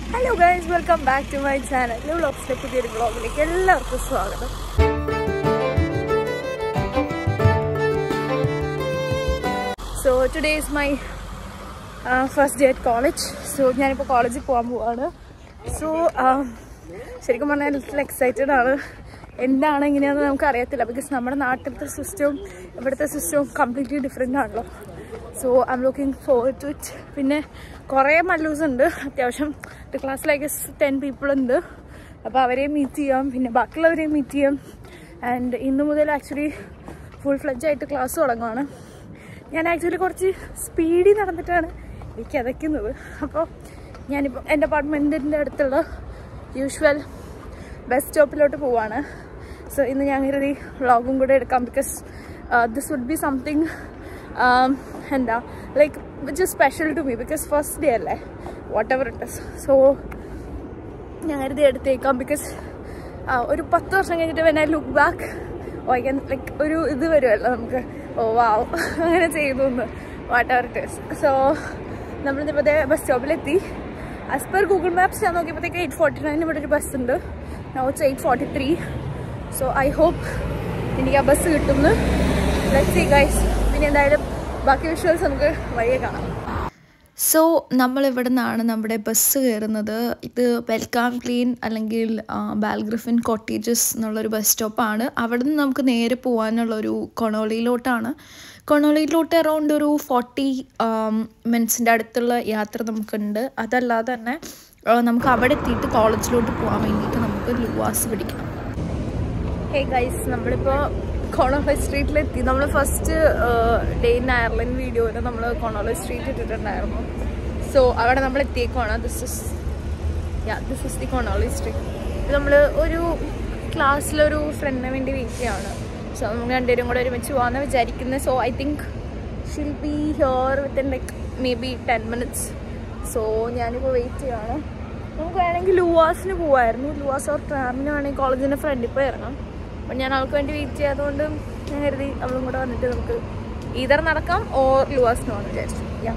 hello guys welcome back to my channel വ്ളോഗ്സിലെ പുതിയൊരു വ്ളോഗിലേക്ക് എല്ലാവർക്കും സ്വാഗതം so today is my first day at college so ഞാനിപ്പോൾ കോളേജിൽ പോകാൻ പോവാണ് സോ ശരിക്കും പറഞ്ഞാൽ ലിറ്റിൽ എക്സൈറ്റഡ് ആണ് എന്താണ് ഇങ്ങനെയാണെന്ന് നമുക്ക് അറിയത്തില്ല ബിക്കോസ് നമ്മുടെ നാട്ടിലത്തെ സിസ്റ്റവും ഇവിടുത്തെ സിസ്റ്റവും കംപ്ലീറ്റ്ലി ഡിഫറെൻ്റ് ആണല്ലോ so I am looking forward to it പിന്നെ കുറേ മല്ലൂസ് ഉണ്ട് അത്യാവശ്യം ഒരു ക്ലാസ്സിലേക്ക് ടെൻ പീപ്പിൾ ഉണ്ട് അപ്പോൾ അവരെയും മീറ്റ് ചെയ്യാം പിന്നെ ബാക്കിയുള്ളവരെയും മീറ്റ് ചെയ്യാം ആൻഡ് ഇന്ന് മുതൽ ആക്ച്വലി ഫുൾ ഫ്ലഡ്ജ് ആയിട്ട് ക്ലാസ് തുടങ്ങുവാണ് ഞാൻ ആക്ച്വലി കുറച്ച് സ്പീഡിൽ നടന്നിട്ടാണ് എനിക്ക് കിതയ്ക്കുന്നത് അപ്പോൾ ഞാനിപ്പോൾ എൻ്റെ അപ്പാർട്ട്മെൻറ്റിൻ്റെ അടുത്തുള്ള യൂഷ്വൽ ബസ് സ്റ്റോപ്പിലോട്ട് പോവാണ് സോ ഇന്ന് ഞാൻ കരുതി വ്ളോഗും കൂടെ എടുക്കാം because this would be something എന്താ like which is special to me because first day അല്ലേ whatever it is so ഞാൻ കരുതി എടുത്തേക്കാം ബിക്കോസ് ഒരു പത്ത് വർഷം കഴിഞ്ഞിട്ട് വെൻ ഐ ലുക്ക് ബാക്ക് വായിക്കാൻ ലൈക്ക് ഒരു ഇത് വരുമല്ലോ നമുക്ക് ഓ വാവ് അങ്ങനെ ചെയ്തു എന്ന് whatever it is so നമ്മളിപ്പോൾ ബസ് സ്റ്റോപ്പിലെത്തി ആസ് പെർ ഗൂഗിൾ മാപ്സ് ഞാൻ നോക്കിയപ്പോഴത്തേക്ക് എയ്റ്റ് ഫോർട്ടി നയൻ ഇവിടെ ഒരു ബസ് ഉണ്ട് no it's eight forty three so I hope എനിക്ക് ആ ബസ് കിട്ടുമെന്ന് ലെറ്റ് സി ഗൈസ് പിന്നെ എന്തായാലും ബാക്കി വിഷ്വൽസ് നമുക്ക് വഴിയെ കാണാം സോ നമ്മൾ ഇവിടെ നിന്നാണ് നമ്മുടെ ബസ് കയറുന്നത് ഇത് വെൽക്കാം ക്ലീൻ അല്ലെങ്കിൽ ബാൽഗ്രിഫിൻ കോട്ടേജസ് എന്നുള്ളൊരു ബസ് സ്റ്റോപ്പാണ് അവിടെ നിന്ന് നമുക്ക് നേരെ പോകാനുള്ളൊരു കൊണോളിയിലോട്ടാണ് കൊണോളിയിലോട്ട് അറൗണ്ട് ഒരു ഫോർട്ടി മിനിറ്റ്സിൻ്റെ അടുത്തുള്ള യാത്ര നമുക്കുണ്ട് അതല്ലാതെ തന്നെ ആ, നമുക്ക് അവിടെ എത്തിയിട്ട് കോളേജിലോട്ട് പോകാൻ വേണ്ടിയിട്ട് നമുക്ക് ലുവാസ് പിടിക്കണം ഹേ ഗൈസ് നമ്മളിപ്പോൾ കോണോള സ്ട്രീറ്റിലെത്തി നമ്മൾ ഫസ്റ്റ് ഡേ ഇൻ അയർലൻഡ് വീഡിയോയിൽ നമ്മൾ കോണോള സ്ട്രീറ്റ് ഇട്ടിട്ടുണ്ടായിരുന്നു സോ അവിടെ നമ്മൾ എത്തിയേക്കുവാണ് this is yeah this is the Connolly street ഇത് നമ്മൾ ഒരു ക്ലാസ്സിലൊരു ഫ്രണ്ടിന് വേണ്ടി വെയിറ്റ് ചെയ്യാണ് സോ നമ്മൾ രണ്ടുപേരും കൂടെ ഒരുമിച്ച് പോകാമെന്ന് വിചാരിക്കുന്നത് so I think she'll be here within like maybe ten minutes so ഞാനിപ്പോൾ വെയിറ്റ് ചെയ്യാണ് നമുക്ക് വേണമെങ്കിൽ ലൂവാസിന് പോവായിരുന്നു ലൂവാസ് ഓർ ട്രാമിന് വേണമെങ്കിൽ കോളേജിൻ്റെ ഫ്രണ്ടിൽ പോയി ഇറങ്ങാം അപ്പം ഞാൻ അവൾക്ക് വേണ്ടി വെയിറ്റ് ചെയ്യാത്തതുകൊണ്ട് ഞാൻ കരുതി അവളും കൂടെ വന്നിട്ട് നമുക്ക് ഈതർ നടക്കാം ഓർ ലൂവാസിന് പോകാൻ വിചാരിച്ചു യാ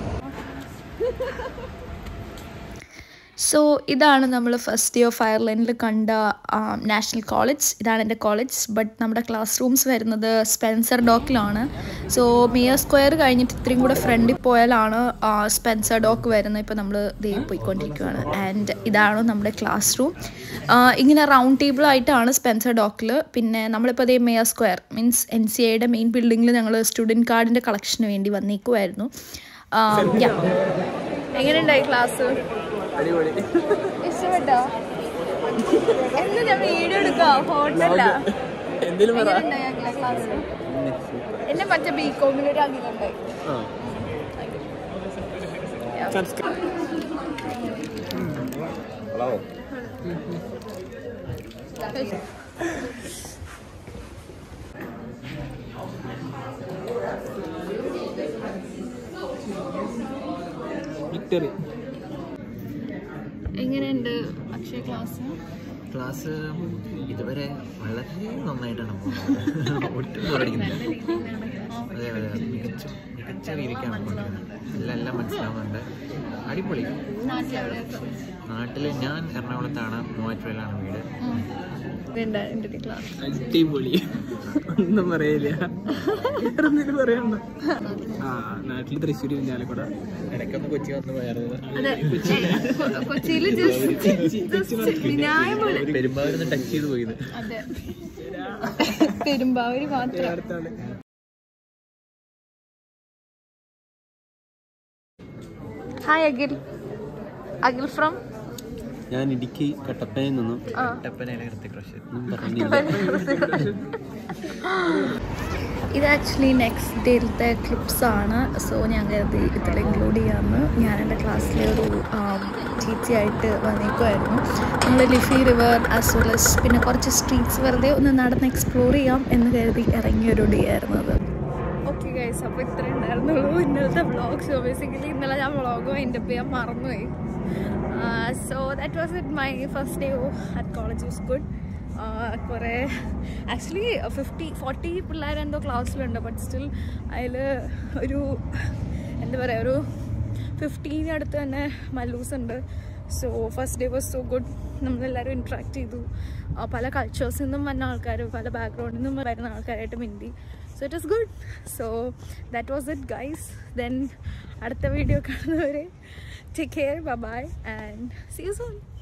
സോ ഇതാണ് നമ്മൾ ഫസ്റ്റ് ഡേ ഓഫ് അയർലൻഡിൽ കണ്ട നാഷണൽ കോളേജ് ഇതാണ് എൻ്റെ കോളേജ് ബട്ട് നമ്മുടെ ക്ലാസ് റൂംസ് വരുന്നത് സ്പെൻസർ ഡോക്കിലാണ് സോ മിയർ സ്ക്വയർ കഴിഞ്ഞിട്ട് ഇത്രയും കൂടെ ഫ്രണ്ടിൽ പോയാലാണ് ആ, സ്പെൻസർ ഡോക്ക് വരുന്നത് ഇപ്പോൾ നമ്മൾ ദേ പോയിക്കൊണ്ടിരിക്കുകയാണ് ആൻഡ് ഇതാണ് നമ്മുടെ ക്ലാസ് റൂം ഇങ്ങനെ റൗണ്ട് ടേബിൾ ആയിട്ടാണ് സ്പെൻസർ ഡോക്കിൽ പിന്നെ നമ്മളിപ്പോൾ അതേ Mayor Square means N C ഐയുടെ മെയിൻ ബിൽഡിങ്ങിൽ ഞങ്ങൾ സ്റ്റുഡൻറ്റ് കാർഡിൻ്റെ കളക്ഷന് വേണ്ടി വന്നേക്കുമായിരുന്നു യാ എങ്ങനെയുണ്ടായി ക്ലാസ് ഇഷ്ടപ്പെട്ടോ എന്ന് ഞാൻ വീഡിയോ എടുക്കാം ഹോട്ടല ക്ലാസ് എന്നെ മറ്റേ ബി കോമിൽ ഒരു അഖിലുണ്ടായി വിക്ടറി എങ്ങനെയുണ്ട് അക്ഷയ ക്ലാസ് ക്ലാസ് ഇതുവരെ വളരെ നന്നായിട്ടാണ് പോകുന്നത് ഒട്ടും ബോറടിക്കുന്നില്ല അതെ അതെ മികച്ച മികച്ച രീതിക്കാണ് കൊണ്ടുവരുന്നത് എല്ലാം എല്ലാം മനസ്സിലാവുന്നുണ്ട് അടിപൊളി നാട്ടിൽ ഞാൻ എറണാകുളത്താണ് മൂവാറ്റുപുഴയിലാണ് വീട് എൻ്റെ ക്ലാസ് അടിപൊളി ഒന്നും പറയില്ല വേറൊന്നും പറയണ്ട ആ നാട്ടിൽ തൃശ്ശൂർ പിന്നാലക്കുട ഇടയ്ക്കൊന്ന് കൊച്ചി വന്ന് പോയായിരുന്നു അതെ കൊച്ചിയിൽ ജസ്റ്റ് ന്യായം പോലെ പെരുമ്പാവൂരിന്ന് ടച്ച് ചെയ്ത് പോയത് അതെ പെരുമ്പാവൂര് മാത്രം അടുത്താണ് ഹായ് അഖിൽ അഖിൽ ഫ്രം ഞാൻ ഇടുക്കി കട്ടപ്പനയിൽ നിന്നും കട്ടപ്പനയിലെ കൃത്യക്രഷ് ഒന്നും പറഞ്ഞില്ല ഇത് ആക്ച്വലി നെക്സ്റ്റ് ഡേയിലത്തെ ക്ലിപ്സ് ആണ് സോ ഞാൻ കരുതി ഇതിൽ ഇൻക്ലൂഡ് ചെയ്യാമെന്ന് ഞാൻ എൻ്റെ ക്ലാസ്സിലെ ഒരു ചേച്ചിയായിട്ട് വന്നേക്കുമായിരുന്നു നമ്മൾ ലിഫി റിവർ ആസ് വെൽ എസ് പിന്നെ കുറച്ച് സ്ട്രീറ്റ്സ് വെറുതെ ഒന്ന് നടന്ന് എക്സ്പ്ലോർ ചെയ്യാം എന്ന് കരുതി ഇറങ്ങിയ ഒരു ഡേ ആയിരുന്നു അത് ഓക്കെ ഗൈസ് അപ്പോൾ ഇത്രേ ഉണ്ടായിരുന്നുള്ളൂ ഇന്നലത്തെ വ്ളോഗ് സോ ബേസിക്കലി ഇന്നലെ ഞാൻ വ്ളോഗ് വൈൻഡ് അപ്പ് ചെയ്യാൻ മറന്നുപോയി so that was it my first day at college was good കുറേ ആക്ച്വലി ഫിഫ്റ്റി ഫോർട്ടി പിള്ളേർ എന്തോ ക്ലാസ്സിലുണ്ട് ബട്ട് സ്റ്റിൽ അതിൽ ഒരു എന്താ പറയുക ഒരു ഫിഫ്റ്റീൻ അടുത്ത് തന്നെ മല്ലൂസ് ഉണ്ട് so first day was so good നമ്മളെല്ലാവരും ഇൻട്രാക്ട് ചെയ്തു ആ, പല കൾച്ചേഴ്സിൽ നിന്നും വന്ന ആൾക്കാർ പല ബാക്ക്ഗ്രൗണ്ടിൽ നിന്നും വരുന്ന ആൾക്കാരായിട്ട് മിണ്ടി so it is good so that was it guys then അടുത്ത വീഡിയോ കാണുന്നവരെ take care bye and see you soon